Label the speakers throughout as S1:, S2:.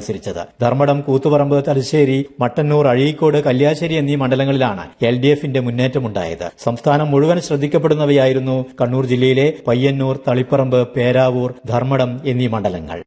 S1: മത്സരിച്ചത് ധർമ്മടം കൂത്തുപറമ്പ് തലശ്ശേരി മട്ടന്നൂർ അഴീക്കോട് കല്യാശ്ശേരി എന്നീ മണ്ഡലങ്ങളിലാണ് എൽ ഡി എഫിന്റെ മുന്നേറ്റമുണ്ടായത് സംസ്ഥാനം മുഴുവൻ ശ്രദ്ധിക്കപ്പെടുന്നവയായിരുന്നു കണ്ണൂർ ജില്ലയിലെ പയ്യന്നൂർ തളിപ്പറമ്പ് പേരാവൂർ ധർമ്മടം എന്നീ മണ്ഡലങ്ങൾ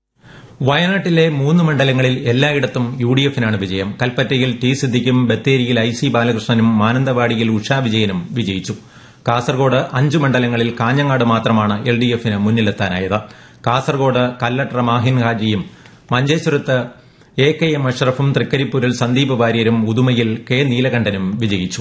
S2: വയനാട്ടിലെ മൂന്ന് മണ്ഡലങ്ങളിൽ എല്ലായിടത്തും യു ഡി എഫിനാണ് വിജയം കൽപ്പറ്റയിൽ ടി സിദ്ദിഖും ബത്തേരിയിൽ ഐ സി ബാലകൃഷ്ണനും മാനന്തവാടിയിൽ ഉഷാ വിജയനും വിജയിച്ചു കാസർഗോഡ് അഞ്ച് മണ്ഡലങ്ങളിൽ കാഞ്ഞങ്ങാട് മാത്രമാണ് എൽ ഡി എഫിന് മുന്നിലെത്താനായത് കാസർഗോഡ് കല്ലട്ര മാഹിൻ ഹാജിയും മഞ്ചേശ്വരത്ത് എ കെ എം അഷ്റഫും തൃക്കരിപ്പൂരിൽ സന്ദീപ് വാര്യരും ഉദുമയിൽ കെ നീലകണ്ഠനും വിജയിച്ചു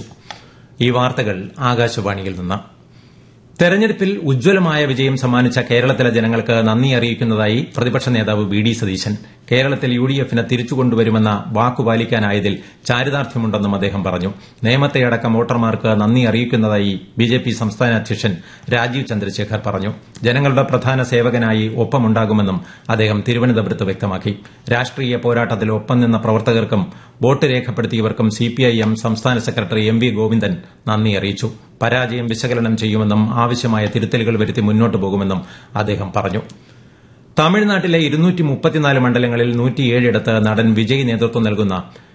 S2: ഈ വാർത്തകൾ ആകാശവാണിയിൽ നിന്ന് തെരഞ്ഞെടുപ്പിൽ ഉജ്ജ്വലമായ വിജയം സമ്മാനിച്ച കേരളത്തിലെ ജനങ്ങൾക്ക് നന്ദി അറിയിക്കുന്നതായി പ്രതിപക്ഷ നേതാവ് വി ഡി സതീശൻ കേരളത്തിൽ യു ഡി എഫിനെ തിരിച്ചുകൊണ്ടുവരുമെന്ന വാക്കുപാലിക്കാനായതിൽ ചാരിതാർത്ഥ്യമുണ്ടെന്നും അദ്ദേഹം പറഞ്ഞു നേമത്തെയടക്കം വോട്ടർമാർക്ക് നന്ദി അറിയിക്കുന്നതായി ബി ജെ പി സംസ്ഥാന അധ്യക്ഷൻ രാജീവ് ചന്ദ്രശേഖർ പറഞ്ഞു ജനങ്ങളുടെ പ്രധാന സേവകനായി ഒപ്പമുണ്ടാകുമെന്നും അദ്ദേഹം തിരുവനന്തപുരത്ത് വ്യക്തമാക്കി രാഷ്ട്രീയ പോരാട്ടത്തിൽ ഒപ്പം നിന്ന പ്രവർത്തകർക്കും വോട്ട് രേഖപ്പെടുത്തിയവർക്കും സിപിഐഎം സംസ്ഥാന സെക്രട്ടറി എം വി ഗോവിന്ദൻ നന്ദി അറിയിച്ചു പരാജയം വിശകലനം ചെയ്യുമെന്നും ആവശ്യമായ തിരുത്തലുകൾ വരുത്തി മുന്നോട്ട് പോകുമെന്നും അദ്ദേഹം പറഞ്ഞു തമിഴ്നാട്ടിലെ ഇരുന്നൂറ്റി മുപ്പത്തിനാല് മണ്ഡലങ്ങളിൽ നൂറ്റിയേഴിടത്ത് നടൻ വിജയ് നേതൃത്വം നൽകുന്ന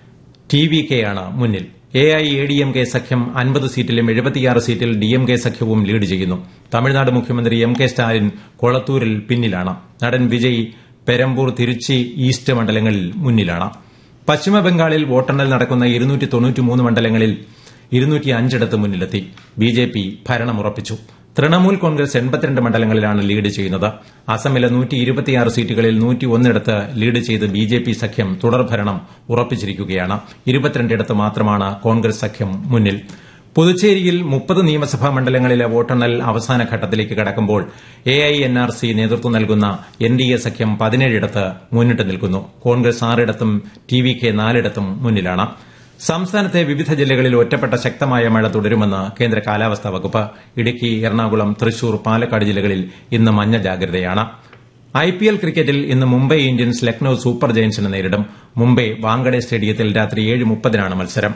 S2: ടി വി കെയാണ് മുന്നിൽ A I A D M K സഖ്യം അൻപത് സീറ്റിലും എഴുപത്തിയാറ് സീറ്റിൽ ഡി എം കെ സഖ്യവും ലീഡ് ചെയ്യുന്നു തമിഴ്നാട് മുഖ്യമന്ത്രി എം കെ സ്റ്റാലിൻ കൊളത്തൂരിൽ പിന്നിലാണ് നടൻ വിജയ് പെരമ്പൂർ തിരുച്ചി ഈസ്റ്റ് മണ്ഡലങ്ങളിൽ മുന്നിലാണ് പശ്ചിമബംഗാളിൽ വോട്ടെണ്ണൽ നടക്കുന്ന ഇരുന്നൂറ്റി തൊണ്ണൂറ്റിമൂന്ന് മണ്ഡലങ്ങളിൽ ഇരുന്നൂറ്റി അഞ്ചിടത്ത് മുന്നിലെത്തി ബി ജെ പി ഭരണമുറപ്പിച്ചു തൃണമൂൽ കോൺഗ്രസ് എൺപത്തിരണ്ട് മണ്ഡലങ്ങളിലാണ് ലീഡ് ചെയ്യുന്നത് അസമിലെ നൂറ്റി ഇരുപത്തിയാറ് സീറ്റുകളിൽ നൂറ്റി ഒന്നിടത്ത് ലീഡ് ചെയ്ത് ബി ജെ പി സഖ്യം തുടർഭരണം ഉറപ്പിച്ചിരിക്കുകയാണ് ഇരുപത്തിരണ്ടിടത്ത് മാത്രമാണ് കോൺഗ്രസ് സഖ്യം മുന്നിൽ പുതുച്ചേരിയിൽ മുപ്പത് നിയമസഭാ മണ്ഡലങ്ങളിലെ വോട്ടെണ്ണൽ അവസാന ഘട്ടത്തിലേക്ക് കടക്കുമ്പോൾ A I N R C നേതൃത്വം നൽകുന്ന എൻ ഡി എ സഖ്യം പതിനേഴിടത്ത് മുന്നിട്ട് നിൽക്കുന്നു കോൺഗ്രസ് ആറിടത്തും ടി വി കെ നാലിടത്തും മുന്നിലാണ് സംസ്ഥാനത്തെ വിവിധ ജില്ലകളിൽ ഒറ്റപ്പെട്ട ശക്തമായ മഴ തുടരുമെന്ന് കേന്ദ്ര കാലാവസ്ഥാ വകുപ്പ് ഇടുക്കി എറണാകുളം തൃശൂർ പാലക്കാട് ജില്ലകളിൽ ഇന്ന് മഞ്ഞ ജാഗ്രതയാണ് ഐ പി എൽ ക്രിക്കറ്റിൽ ഇന്ന് മുംബൈ ഇന്ത്യൻസ് ലക്നൌ സൂപ്പർ ജയൻസിനെ നേരിടും മുംബൈ വാങ്കഡെ സ്റ്റേഡിയത്തിൽ രാത്രി ഏഴ് മുപ്പതിനാണ് മത്സരം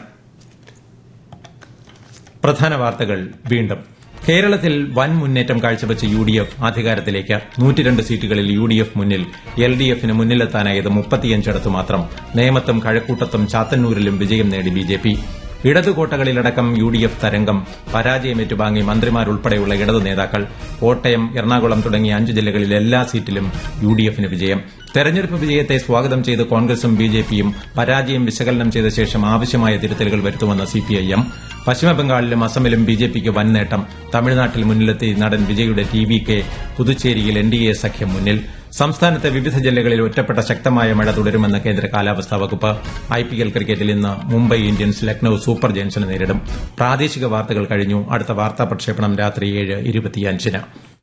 S2: പ്രധാന വാർത്തകൾ വീണ്ടും കേരളത്തിൽ വൻ മുന്നേറ്റം കാഴ്ചവെച്ച യു ഡി എഫ് അധികാരത്തിലേക്ക് നൂറ്റിരണ്ട് സീറ്റുകളിൽ യു ഡി എഫ് മുന്നിൽ എൽ ഡി എഫിന് മുന്നിലെത്താനായത് മുപ്പത്തിയഞ്ചിടത്ത് മാത്രം നേമത്തും കഴക്കൂട്ടത്തും ചാത്തന്നൂരിലും വിജയം നേടി ബി ജെ പി ഇടതുകോട്ടകളിലടക്കം യു ഡി എഫ് തരംഗം പരാജയം ഏറ്റുവാങ്ങി മന്ത്രിമാരുൾപ്പെടെയുള്ള ഇടതു നേതാക്കൾ കോട്ടയം എറണാകുളം തുടങ്ങിയ അഞ്ച് ജില്ലകളിൽ എല്ലാ സീറ്റിലും യു ഡി എഫിന് വിജയം തെരഞ്ഞെടുപ്പ് വിജയത്തെ സ്വാഗതം ചെയ്ത് കോൺഗ്രസും ബി ജെ പിയും പരാജയം വിശകലനം ചെയ്ത ശേഷം ആവശ്യമായ തിരുത്തലുകൾ വരുത്തുമെന്ന് സിപിഐഎം പശ്ചിമബംഗാളിലും അസമിലും ബി ജെ പിക്ക് വൻ നേട്ടം തമിഴ്നാട്ടിൽ മുന്നിലെത്തി നടൻ വിജയുടെ ടി വി കെ പുതുച്ചേരിയിൽ എൻ ഡി എ സഖ്യം മുന്നിൽ സംസ്ഥാനത്തെ വിവിധ ജില്ലകളിൽ ഒറ്റപ്പെട്ട ശക്തമായ മഴ തുടരുമെന്ന് കേന്ദ്ര കാലാവസ്ഥാ വകുപ്പ് ഐ പി എൽ ക്രിക്കറ്റിൽ ഇന്ന് മുംബൈ ഇന്ത്യൻസ് ലക്നൌ സൂപ്പർ ജയൻസിനെ നേരിടും പ്രാദേശിക വാർത്തകൾ കഴിഞ്ഞു അടുത്ത വാർത്താ പ്രക്ഷേപണം രാത്രി ഏഴ് ഇരുപത്തിയഞ്ചിന്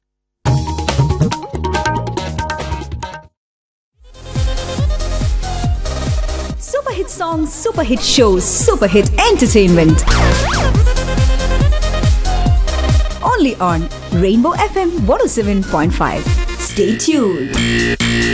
S3: Super hit songs, super hit shows, super hit entertainment. Only on Rainbow FM 107.5. Stay tuned.